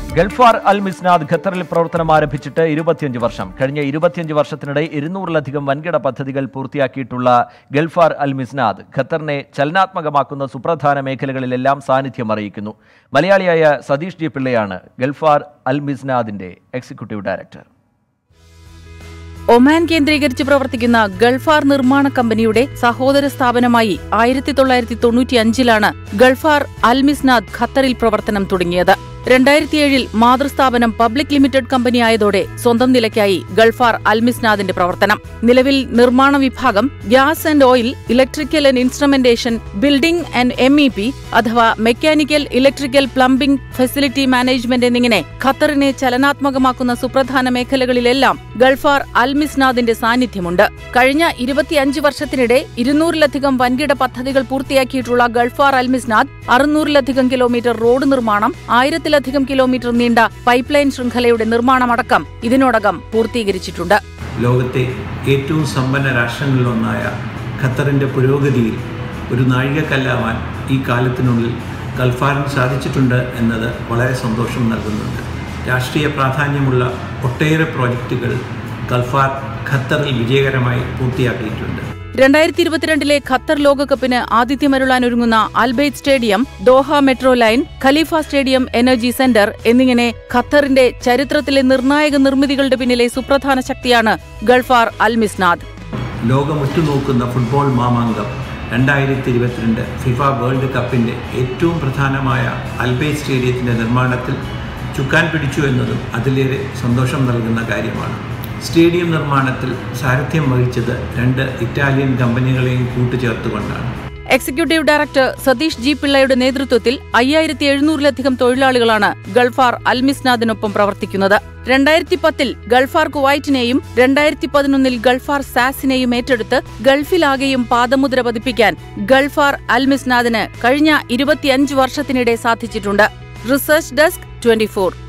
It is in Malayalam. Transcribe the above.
ഗൾഫാർ അൽ മിസ്നാദ് ഖത്തറിൽ പ്രവർത്തനം ആരംഭിച്ചിട്ട് ഇരുപത്തിയഞ്ച് വർഷം കഴിഞ്ഞ ഇരുപത്തിയഞ്ച് വർഷത്തിനിടെ ഇരുന്നൂറിലധികം വൻകിട പദ്ധതികൾ പൂർത്തിയാക്കിയിട്ടുള്ള ഗൾഫാർ അൽ മിസ്നാദ് ഖത്തറിനെ ചലനാത്മകമാക്കുന്ന സുപ്രധാന മേഖലകളിലെല്ലാം സാന്നിധ്യം അറിയിക്കുന്നു മലയാളിയായ സതീഷ് ജി പിള്ളയാണ് ഗൾഫാർ അൽ മിസ്നാദിന്റെ എക്സിക്യൂട്ടീവ് ഡയറക്ടർ ഒമാൻ കേന്ദ്രീകരിച്ച് പ്രവർത്തിക്കുന്ന ഗൾഫാർ നിർമ്മാണ കമ്പനിയുടെ സഹോദര സ്ഥാപനമായി ആയിരത്തി തൊള്ളായിരത്തി തൊണ്ണൂറ്റിയഞ്ചിലാണ് ഗൾഫാർ അൽമിസ്നാദ് ഖത്തറിൽ പ്രവർത്തനം തുടങ്ങിയത് രണ്ടായിരത്തിയേഴിൽ മാതൃസ്ഥാപനം പബ്ലിക് ലിമിറ്റഡ് കമ്പനിയായതോടെ സ്വന്തം നിലയ്ക്കായി ഗൾഫാർ അൽമിസ്നാദിന്റെ പ്രവർത്തനം നിലവിൽ നിർമ്മാണ വിഭാഗം gas and oil electrical and instrumentation building and M E P അഥവാ mechanical electrical plumbing facility management എന്നിങ്ങനെ ഖത്തറിനെ ചലനാത്മകമാക്കുന്ന സുപ്രധാന മേഖലകളിലെല്ലാം ഗൾഫാർ അൽമിസ്നാദിന്റെ സാന്നിധ്യമുണ്ട് കഴിഞ്ഞ ഇരുപത്തിയഞ്ച് വർഷത്തിനിടെ ഇരുന്നൂറിലധികം വൻകിട പദ്ധതികൾ പൂർത്തിയാക്കിയിട്ടുള്ള ഗൾഫാർ അൽമിസ്നാദ് അറുന്നൂറിലധികം കിലോമീറ്റർ റോഡ് നിർമ്മാണം ആയിരത്തിലധികം കിലോമീറ്റർ നീണ്ട പൈപ്പ് ലൈൻ ശൃംഖലയുടെ നിർമ്മാണമടക്കം ഇതിനോടകം പൂർത്തീകരിച്ചിട്ടുണ്ട് ലോകത്തെ ഏറ്റവും സമ്പന്ന രാഷ്ട്രങ്ങളിലൊന്നായ ഖത്തറിൻ്റെ പുരോഗതിയിൽ ഒരു നാഴികക്കല്ലാവാൻ ഈ കാലത്തിനുള്ളിൽ ഗൾഫാറിന് സാധിച്ചിട്ടുണ്ട് എന്നത് വളരെ സന്തോഷം നൽകുന്നുണ്ട് രാഷ്ട്രീയ പ്രാധാന്യമുള്ള ഒട്ടേറെ പ്രോജക്റ്റുകൾ ഗൾഫാർ ഖത്തറിൽ വിജയകരമായി പൂർത്തിയാക്കിയിട്ടുണ്ട് രണ്ടായിരത്തി ഇരുപത്തിരണ്ടിലെ ഖത്തർ ലോകകപ്പിന് ആതിഥ്യമരുളാനൊരുങ്ങുന്ന Al Bayt stadium Doha metro line Khalifa stadium energy centre എന്നിങ്ങനെ ഖത്തറിന്റെ ചരിത്രത്തിലെ നിർണായക നിർമ്മിതികളുടെ പിന്നിലെ സുപ്രധാന ശക്തിയാണ് ഗൾഫാർ അൽമിസ്നാദ് ലോകം ഉറ്റുനോക്കുന്ന ഫുട്ബോൾ മാമാങ്കം രണ്ടായിരത്തി ഇരുപത്തിരണ്ട് ഫിഫ വേൾഡ് കപ്പിൻ്റെ ഏറ്റവും പ്രധാനമായ അൽബൈ സ്റ്റേഡിയത്തിൻ്റെ നിർമ്മാണത്തിൽ ചുക്കാൻ പിടിച്ചു എന്നതും അതിലേറെ സന്തോഷം നൽകുന്ന കാര്യമാണ് സ്റ്റേഡിയം നിർമ്മാണത്തിൽ സാരഥ്യം വഹിച്ചത് രണ്ട് ഇറ്റാലിയൻ കമ്പനികളെയും കൂട്ടുചേർത്തുകൊണ്ടാണ് എക്സിക്യൂട്ടീവ് ഡയറക്ടർ സതീഷ് ജി പിള്ളയുടെ നേതൃത്വത്തിൽ അയ്യായിരത്തി എഴുന്നൂറിലധികം തൊഴിലാളികളാണ് ഗൾഫാർ അൽമിസ്നാദിനൊപ്പം പ്രവർത്തിക്കുന്നത് രണ്ടായിരത്തി പത്തിൽ ഗൾഫാർ കുവൈറ്റിനെയും രണ്ടായിരത്തി പതിനൊന്നിൽ ഗൾഫാർ സാസിനെയും ഏറ്റെടുത്ത് ഗൾഫിലാകെയും പാദമുദ്ര പതിപ്പിക്കാൻ ഗൾഫാർ അൽമിസ്നാദിന് കഴിഞ്ഞ ഇരുപത്തിയഞ്ച് വർഷത്തിനിടെ സാധിച്ചിട്ടുണ്ട് റിസർച്ച് ഡെസ്ക് ട്വന്റി